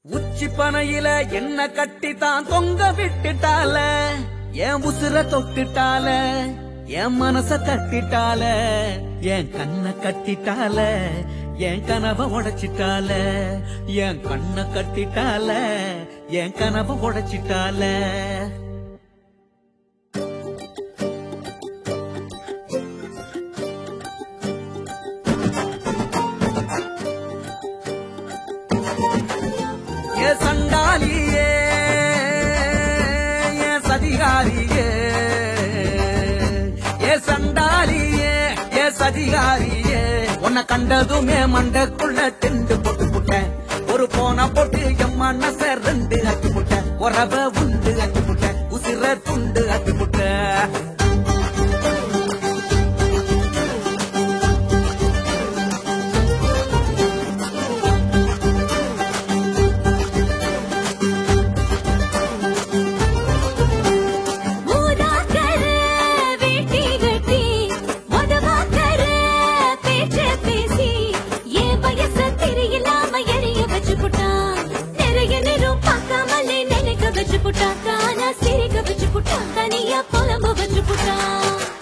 உச்சி பனையில என்ன கட்டி தான் தொங்க விட்டுட்டால என் உசுர தொட்டுட்டால என் மனச தட்டிட்டால என் கண்ண கட்டிட்டால என் கனவை உடைச்சிட்டால என் கண்ண கட்டிட்டால என் கனவை உடைச்சிட்டால ஏ சண்டாலியே ஏ சதிகாரியே ஏ சண்டாலியே ஏ சதிகாரியே உன்னை கண்டதுமே மண்டக்குள்ள திண்டு போட்டு புட்டேன் ஒரு போன போட்டு என் மனச ரெண்டு அக்கி புட்டேன் உறவ உண்டு அக்கி புட்டேன் உசிர துண்டு அக்கி புட்டேன் மூதாக்கர வேட்டி கட்டி மொதவாக்கர பேச்ச பேசி என் வயச தெரியலாம எரிய வச்சு புட்டான் நிறைய நேரம் பார்க்காமலே நினைக்க வச்சு புட்டான் தானா சிரிக்க வச்சு புட்டான் தனியா புலம்ப வச்சு புட்டான்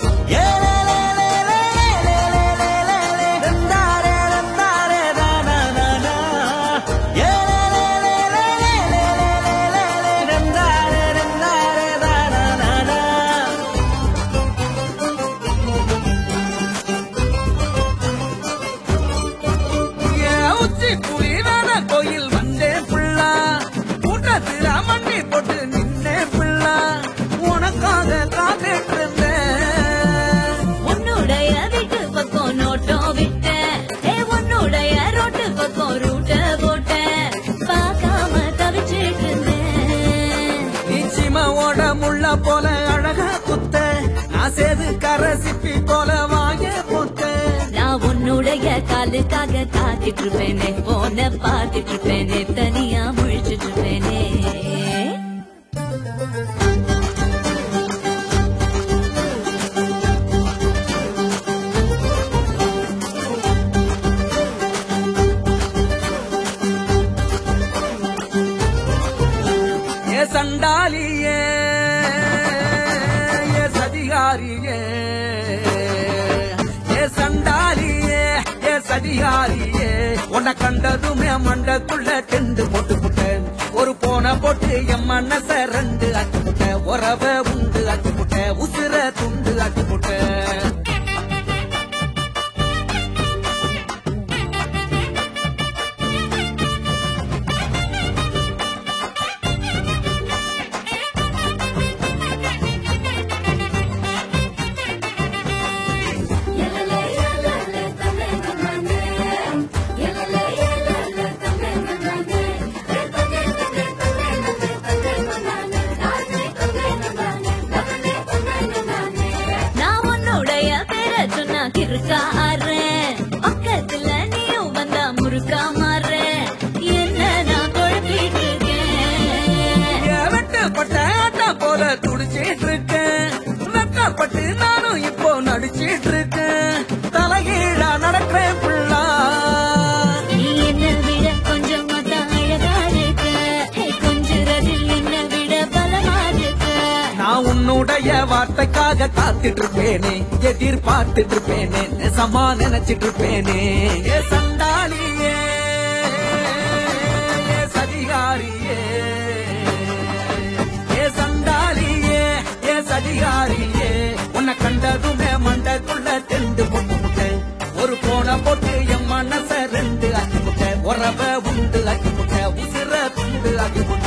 கோயில் வந்தேன் புள்ளா கூட்டத்துல மண்ணி போட்டு நின்னேன் புள்ளா உனக்காக காத்துட்டு இருந்தேன் உன்னுடைய வீட்டு பக்கம் நோட்டம் விட்ட ஏ உன்னுடைய ரோட்டு பக்கம் ரூட்ட போட்ட பார்க்காம தவிச்சிட்டு இருந்தேன் நிச்சிமாவோட முள்ள போல அழகா குத்த நான் சேது கரசிப்பி போல வாங்க போத்த நான் உன்னுடைய காலுக்காக காத்துட்டு இருப்பேனே போன பார்த்துட்டு இருப்பேனே தனியா முழிச்சிட்டு இருப்பேனே ஏ சண்டாலியே ஏ சதிகாரியே ஏ சண்டாலியே ஏ சதிகாரியே உன்னை கண்டதுமே மண்டக்குள்ள டெண்டு போட்டு புட்டேன் ஒரு போன போட்டு என் மனச ரெண்டு அட்டு புட்ட உறவ உண்டு அட்டு புட்ட உசுர துண்டு அட்டு புட்ட நான் உன்னுடைய பேரை சொன்னா கிறுக்கா ஆறேன் பக்கத்துல நீயும் வந்தா முறுக்கா மாறேன் என்ன நான் குழப்பிட்டு இருக்கேன் வெட்டப்பட்ட ஆட்டா போல துடிச்சிட்டு இருக்கேன் வெட்டப்பட்டு நானும் இப்போ நடிச்சிட்டு இருக்கேன் தலைகீழா நடக்கிறேன் புள்ளா நீ என்ன விட கொஞ்சம் தான் அழகா இருக்க ஹே, கொஞ்சுறதில் என்ன விட பலமா இருக்க நான் உன்னுடைய வார்த்தைக்காக காத்துட்டு இருப்பேனே எதிர்பார்த்துட்டு இருப்பேனே நெசமா நினைச்சிட்டு இருப்பேனே ஏ சண்டாலியே ஏ சதிகாரியே ஏ சண்டாலியே ஏ சதிகாரியே உன்னை கண்டதுமே மண்டக்குள்ள தெண்டு போட்டு முட்டேன் ஒரு போன போட்டு என் மனச ரெண்டு ஆக்கி முட்டேன் உறவ உண்டு ஆக்கி முட்டேன் உசிர துண்டு ஆக்கி முட்டேன்